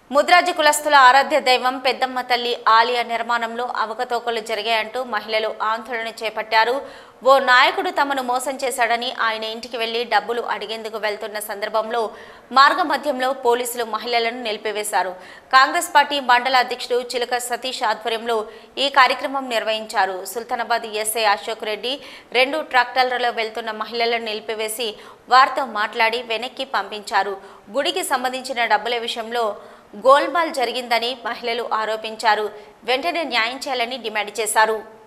ముద్రాజు కులస్తుల ఆరాధ్య దైవం పెద్దమ్మ తల్లి ఆలయ నిర్మాణంలో అవకతవకలు జరిగాయంటూ మహిళలు ఆందోళన చేపట్టారు ఓ నాయకుడు తమను మోసం చేశాడని ఆయన ఇంటికి వెళ్లి డబ్బులు అడిగేందుకు వెళ్తున్న సందర్భంలో మార్గ మధ్యంలో పోలీసులు మహిళలను నిలిపివేశారు కాంగ్రెస్ పార్టీ మండల అధ్యక్షుడు చిలక సతీష్ ఆధ్వర్యంలో ఈ కార్యక్రమం నిర్వహించారు సుల్తానాబాద్ ఎస్ఐ అశోక్ రెడ్డి రెండు ట్రాక్టర్లలో వెళ్తున్న మహిళలను నిలిపివేసి వారితో మాట్లాడి వెనక్కి పంపించారు గుడికి సంబంధించిన డబ్బుల విషయంలో గోల్మాల్ జరిగిందని మహిళలు ఆరోపించారు వెంటనే న్యాయం చేయాలని డిమాండ్ చేశారు